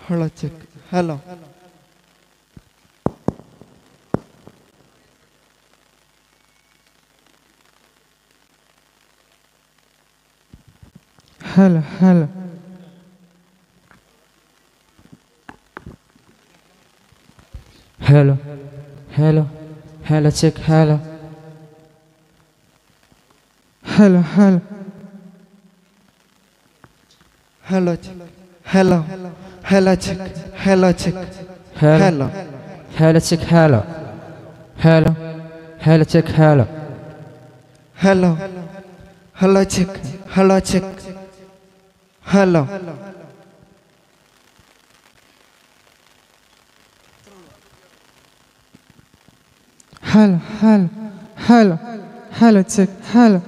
Hello, check. Hello. Hello, hello. Hello, hello, hello, check, hello. Hello, hello. Hello, check. Hello. Hello, check. Hello, check. Hello, Hello. hello, check, hello. Hello, hello, check, hello. Hello. Hello, check. Hello, check. Hello. Hello, hello, hello, hello, check, hello.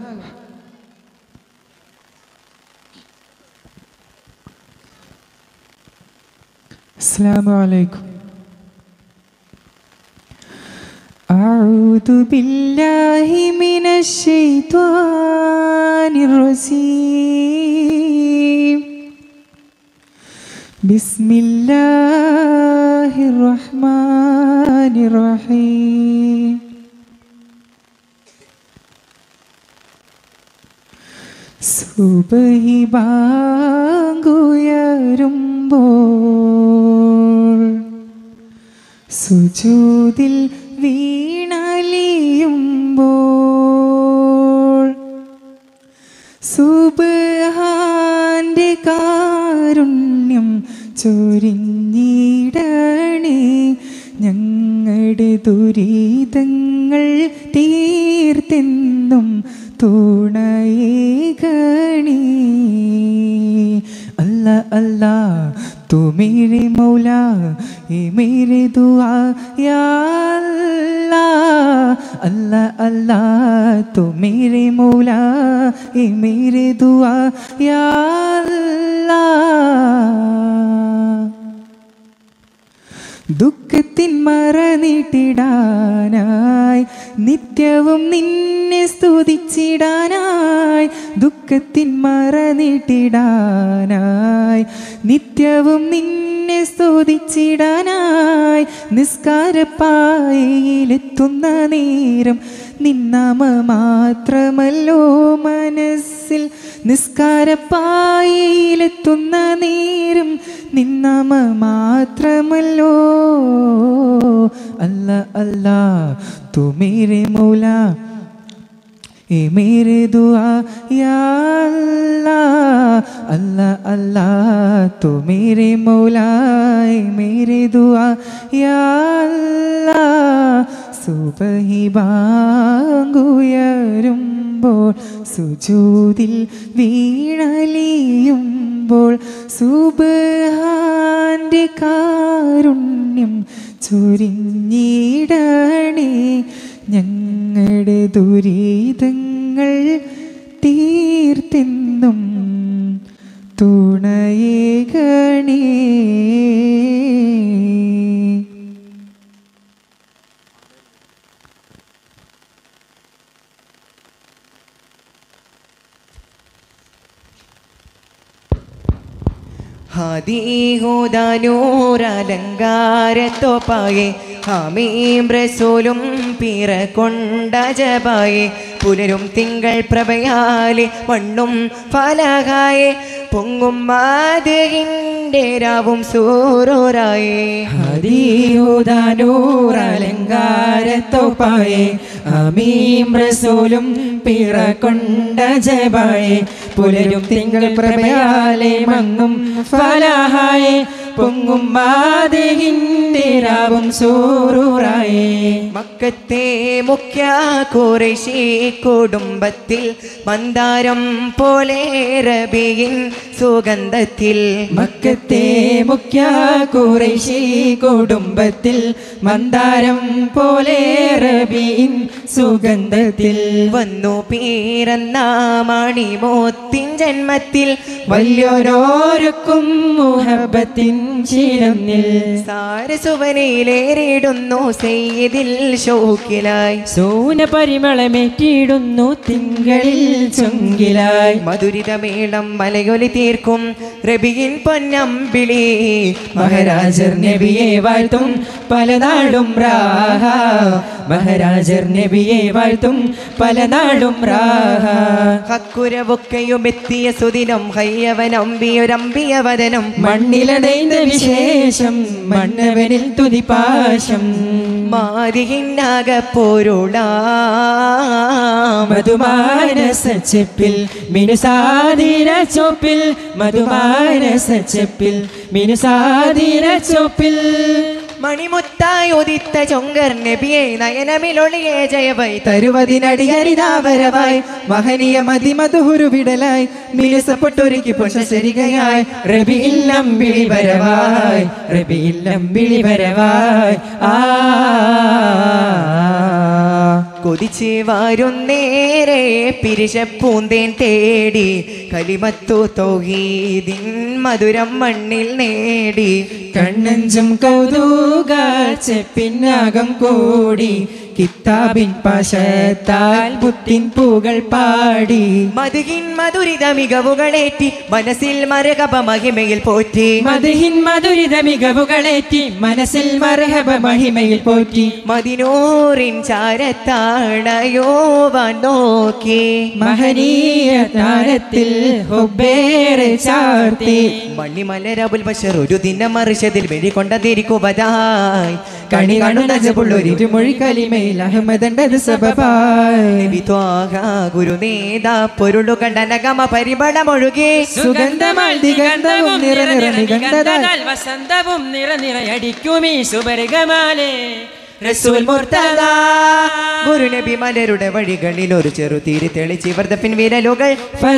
السلام عليكم أعوذ بالله من الشيطان الرجيم بسم الله الرحمن الرحيم സുബഹി ബാങ്കുയരുമ്പോൾ സുജൂതിൽ വീണലിയുമ്പോൾ സുബഹാന്റെ കാരുണ്യം ചൊരിഞ്ഞിടണേ ഞങ്ങളുടെ ദുരിതങ്ങൾ തീർത്തെന്നും തുണയേകണേ അല്ല അല്ല तू मेरे मौला ये मेरे दुआ या अल्लाह अल्लाह अल्लाह तू मेरे मौला ये मेरे दुआ या अल्लाह ദുഃഖത്തിൻ മറ നീട്ടിടാനായി നിത്യവും നിന്നെ സ്തുതിച്ചിടാനായി ദുഃഖത്തിൻ മറ നീട്ടിടാനായി നിത്യവും നിന്നെ സ്തുതിച്ചിടാനായി നിസ്കാരപ്പായയിലെത്തുന്ന നേരം നിന്നാമ മാത്രമല്ലോ മനസ്സിൽ നിസ്കാരപ്പായയിലെത്തുന്ന നേരം നിന്നാമ മാത്രമല്ലോ അല്ല അല്ല തു മേരെ മൗല ए मेरे दुआ या अल्लाह अल्लाह अल्लाह तो मेरे मौला ए मेरे दुआ या अल्लाह സുബഹി ബാങ്കുയരുമ്പോൾ സുജൂതിൽ വീണലിയുമ്പോൾ സുബഹാന്റെ കാരുണ്യം ചൊരിഞ്ഞിടണേ ഞങ്ങളുടെ ദുരിതങ്ങൾ തീർത്തെന്നും തുണയേകണേ ഹദീഹുദാനൂരലങ്കാരത്തോപ്പായെ ഹമീം റസൂലും പിറ കൊണ്ട ജപായെ പുലരും തിങ്കൾ പ്രഭയാലെ മണ്ണും ഫലഹായെ പൊങ്ങും മാതകിൻ്റെ രാവും സൂറോരായേ ഹരിയൂതാനൂറലങ്കാരത്തോപ്പായെ അമീം റസൂലും പിറകൊണ്ട ജബായെ പുലരും തിങ്കൾ പ്രഭയാലെ മങ്ങും ഫലാഹായെ പൊങ്ങും മാതകിൻ്റെ രാവും സൂറൂറായേ മക്കത്തെ മുഖ്യ കുറേശി കുടുംബത്തിൽ മന്ദാരം പോലെ റബിയിൻ സുഗന്ധത്തിൽ മക്കത്തെ മുഖ്യ കുറേശി കുടുംബത്തിൽ മന്ദാരം പോലെ റബീൻ സുഗന്ധത്തിൽ വന്നു പീറന്ന മണിമോത്തിൻ ജന്മത്തിൽ വലിയോരോരുക്കും മുഹബത്തിൻ ചിരന്നിൽ സാരസുവനയിലേറിടുന്നു സെയ്തിൽ ഷൗക്കിലായി സൂന പരിമളമേറ്റിടുന്നു തിങ്കളിൽ ചൊങ്കിലായി മധുരിതമേളം മലയൊലി തീർക്കും റബിയിൻ പൊന്നമ്പിളി മഹാരാജർ നബിയെ വാഴ്ത്തും പല നാടും രാഹ മഹാരാജർ നബിയെ വാഴ്ത്തും പല നാടും രാഹ ഹക്കുരവൊക്കെയും എത്തിയ സുദിനം ഹയ്യവനമ്പിയൊരമ്പിയ വദനം മണ്ണിലടൈந்த വിശേഷം മണ്ണവനിൽ തുതിപാശം മാതിഹിന്നാകപ്പോരുളാം മധുമാനസ ചെപ്പിൽ മിനുസാതിര ചോപ്പിൽ മധുമാനസ ചെപ്പിൽ മിനുസാതിര ചോപ്പിൽ മണിമുത്തായി ഉദിത്ത ചൊങ്കർ നബിയെ നയനമിലൊളിയെ ജയവൈ തരുവതിനടിയരിതാവരവായി മഹനീയ മതിമധുഹുരുവിടലായി മിനുസപ്പെട്ടൊരുക്കി പുഷശരികയായി റബി ഇല്ലം വിളി വരവായി റബി ഇല്ലം വിളി വരവായി ആ കൊതിച്ച് വാരുന്നേരെ പിരിശപ്പൂന്തേൻ തേടി കലിമത്തു തൗഹീദിൻ മധുരം മണ്ണിൽ നേടി കണ്ണഞ്ചും കൗതുക ചെപ്പിന്നാകം കൂടി കിതാബിൻ പശത്താൽ ബുദ്ധിൻ പൂകൾ പാടി മധുഹിൻ മധുരിത മികവുകളേറ്റി മനസ്സിൽ മരകപ മഹിമയിൽ പോറ്റി മധുഹിൻ മധുരിത മികവുകളേറ്റി മനസ്സിൽ മർഹബ മഹിമയിൽ പോറ്റി മതിനൂറിൻ ചാരത്താണയോ നോക്കി മഹനീയ താരത്തിൽ ഹുബേറെ ചാർത്തി മണ്ണിമലരബുൽ ബഷർ ഒരു ദിനം മറിച്ചതിൽ വെടികൊണ്ടതിരിക്കുവതായി കണി കാണുന്ന ജബുള്ളൊരു മൊഴി കലിമയിൽ അഹമ്മദണ്ടത് സബബായി നബി ത്വാഹ ഗുരുനേതാ പൊരുളുകൾ നഗമ പരിമളമൊഴുകി സുഗന്ധമാൽ ദിഗന്ധവും നിറ നിറ നിഗന്ധതാൽ വസന്തവും നിറ നിറയടിക്കുമീ സുബർഗമാലേ റസൂൽ മുർത്തദ ഗുരുനബി മലരുടെ വഴികളിൽ ഒരു ചെറുതീരി തെളിച്ച് വർദ്ധപ്പിൻ വിരലുകൾ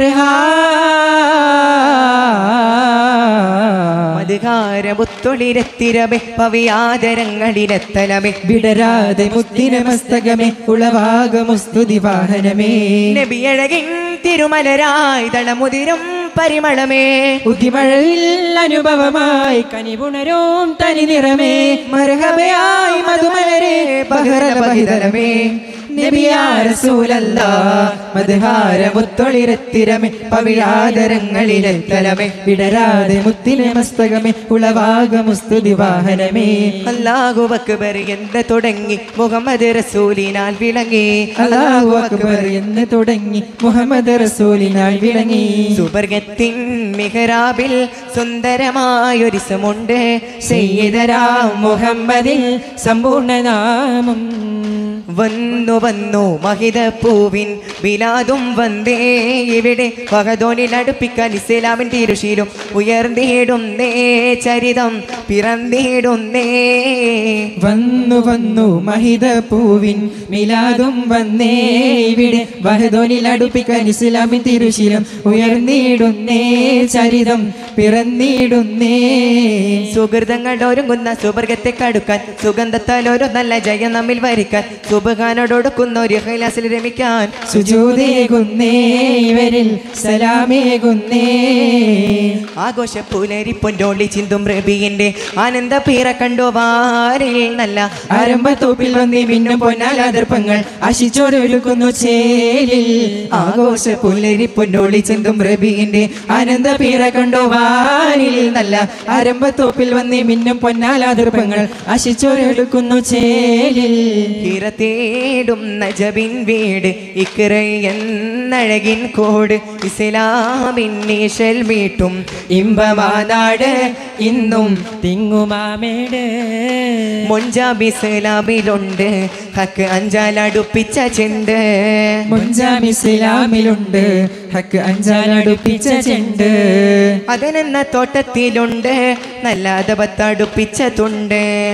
ഫർഹാ മധുകാരമുത്തൊളിരത്തിരമെ പവിയാദരങ്ങളിലെത്തലമെ വിടരാതെ മുത്തിന മസ്തകമേ ഉളവാകമുസ്തുതി വാഹനമേ നബിയഴകിൻ തിരുമലരായി തളമുതിരും പരിമളമേ ഉദിമഴയിൽ അനുഭവമായി കനിപുണരും തനി നിറമേ മരഹബയായി മധുമലരെ ബഹറല ബഹിതലമേ നബിയാ റസൂലല്ലാ മദ്ഹാര മുത്തൊളിരത്തിരമേ പവിഴാദരങ്ങളിലെത്തലമേ വിടരാതെ മുത്തിനെ മസ്തകമേ ഉളവാകമുസ്തുതി വാഹനമേ അല്ലാഹു അക്ബർ എന്ന് തുടങ്ങി മുഹമ്മദ് റസൂലിനാൽ വിളങ്ങി അല്ലാഹു അക്ബർ എന്ന് തുടങ്ങി മുഹമ്മദ് റസൂലിനാൽ വിളങ്ങി സുബർഗത്തിൻ മിഹ്റാബിൽ സുന്ദരമായൊരിസമുണ്ട് സയ്യിദരാ മുഹമ്മദിൽ സമ്പൂർണ്ണനാമം വന്നു വന്നു മഹിത പൂവിൻ ബിലാദും വന്നേ ഇവിടെ പകതോനിൽ അടുപ്പിക്കാൻ ഇസ്ലാമിൻ തിരുശീലും ഉയർന്നിടുന്നേ ചരിതം പിറന്നിടുന്നേ വന്നു വന്നു മഹിത പൂവിൻ മിലാദും വന്നേ ഇവിടെ വഹദോനിൽ അടുപ്പിക്കാൻ ഇസ്ലാമിൻ തിരുശീലം ഉയർന്നിടുന്നേ ചരിതം പിറന്നിടുന്നേ സുഹൃതങ്ങൾ ഒരുങ്ങുന്ന സുവർഗത്തെ കടുക്കാൻ സുഗന്ധത്താൽ ഒരു നല്ല ജയം നമ്മിൽ വരിക്കാൻ സുബഹാനോടൊടുക്കുന്ന ഒരു ഹൈലാസിൽ രമിക്കാൻ സുജൂതേകുന്നേ ഇവരിൽ സലാമേകുന്നേ ആഘോഷ പുലരി പൊന്നോളി ചിന്തും റബിന്റെ ആനന്ദ പീറ കണ്ടു വാരിൽ നല്ല ആരംഭത്തോപ്പിൽ വന്നി മിന്നും പൊന്നാലാദർപ്പങ്ങൾ ആശിച്ചോരൊരുക്കുന്നു ചേലിൽ ആഘോഷ പുല്ലരി പൊന്നോളി ചിന്തും റബീന്റെ ആനന്ദ പീറ കണ്ടോ വാനിൽ നല്ല ആരംഭത്തോപ്പിൽ വന്നി മിന്നും പൊന്നാലാദർപ്പങ്ങൾ ആശിച്ചോരൊരുക്കുന്നു ചേലിൽ ഹിറ തേടും നജബിൻ വീട് ഇക്ര എന്നഴകിൻ കോട് ഇസ്ലാമിൻ നീശൽ വീട്ടും ഇമ്പമാനാട് ഇന്നും തിങ്ങുമാമേട് മൊഞ്ചാബ് ഇസ്ലാമിലുണ്ട് ഹക്ക് അഞ്ചാലടുപ്പിച്ച ചെണ്ട് മുൻജാം ഇസ്ലാമിലുണ്ട് ഹക്ക് അഞ്ചാലടുപ്പിച്ച ചെണ്ട് അതനെന്ന തോട്ടത്തിലുണ്ട് നല്ല അതപത്തടുപ്പിച്ച തുണ്ട്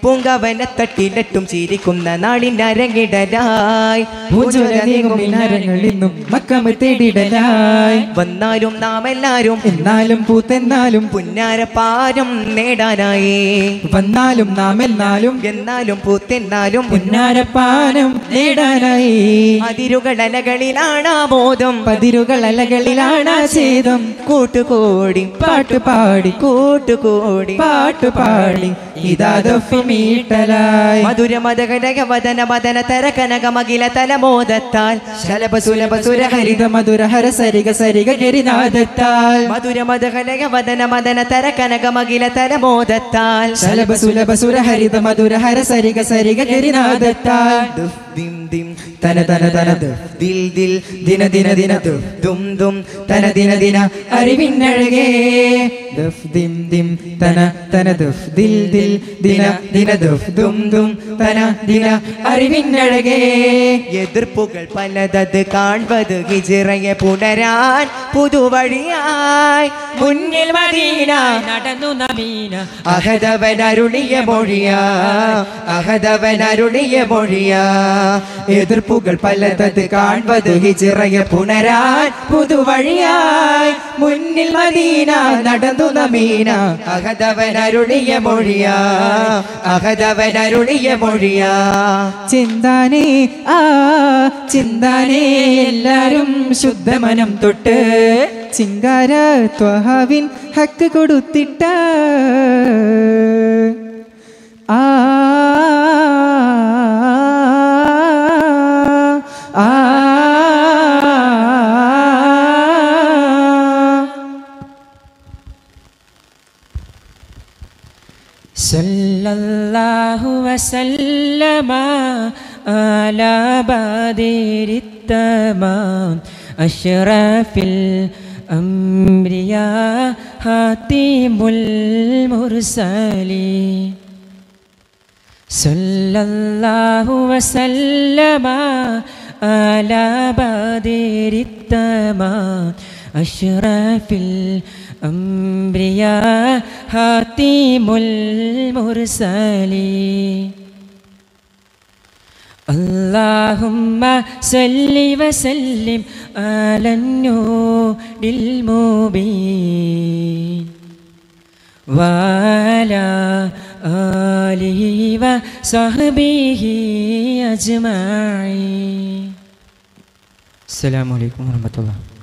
പൂങ്കവനത്തട്ടിലെട്ടും ചിരിക്കുന്ന നാളിൻ്റെ അരങ്ങിടരായി പൂഞ്ചോല നീങ്ങും മിനാരങ്ങൾ ഇന്നും മക്കമ തേടിടലായി വന്നാലും നാം എല്ലാരും എന്നാലും പൂത്തെന്നാലും പുന്നാരപ്പാരം നേടാനായി വന്നാലും നാം എന്നാലും എന്നാലും പൂത്തെന്നാലും പുന്നാരപ്പാനം നേടാനായി അതിരുകൾ അലകളിലാണ് ബോധം പതിരുകൾ അലകളിലാണ് ഛേദം കൂട്ടുകൂടി പാട്ട് പാടി കൂട്ടുകൂടി പാട്ട് പാടി ഇതാ ദഫ് മീട്ടലായി മധുര മതകനക വദന മദന തര കനക മകില തലമോദത്താൽ ശലഭ സുലഭ സുരഹരി ഹരിത മധുര ഹര സരിക സരിക ഗരിനാദത്താൽ മധുര മതകനക വദന മദന തര കനക മകില തലമോദത്താൽ ശലഭ സുലഭ സുര ഹരിത മധുര ഹര സരിക സരിക ഗരിനാദത്താൽ ദുഫ് ദിം ദിം തന തന തന ദ ദിൽ ദിൽ ദിന ദിന ദിന ദു ദും ദും തന ദിന ദിന അറിവിന്നഴകേ ദഫ് ദിം ദിം തന തന ദഫ് ദിൽ ദിൽ ദിന ദിന ദഫ് ദും ദും തന ദിന അറിവിന്നഴകേ എതിർപ്പുകൾ പലതത് കാൺപത് ഹിജിറയെ പുണരാൻ പുതുവഴിയായി മുന്നിൽ മദീന നടന്നു നമീന അഹദവൻ അരുളിയ മൊഴിയാ അഹദവൻ അരുളിയ മൊഴിയാ എതിർപ്പുകൾ പലതത് കാൺപത് ഹിജിറയെ പുണരാൻ പുതുവഴിയായി മുന്നിൽ മദീന നടന്നു നമീന അഹദവൻ അരുളിയ മൊഴിയാ അഹദവൻ അരുളിയ മൊഴിയാ ചിന്താനേ ആ ചിന്താനേ എല്ലാരും ശുദ്ധമനം തൊട്ട് ചിങ്കാര ത്വഹാവിൻ ഹക്ക് കൊടുത്തിട്ട ആ ആ صلى الله وسلم على بدر التمام أشرف الأنبياء حاتم المرسلين صلى الله وسلم على بدر التمام أشرف الأنبياء حاتم المرسلين اللهم صل وسلم على النور المبين وعلى آله وصحبه أجمعين السلام عليكم ورحمة الله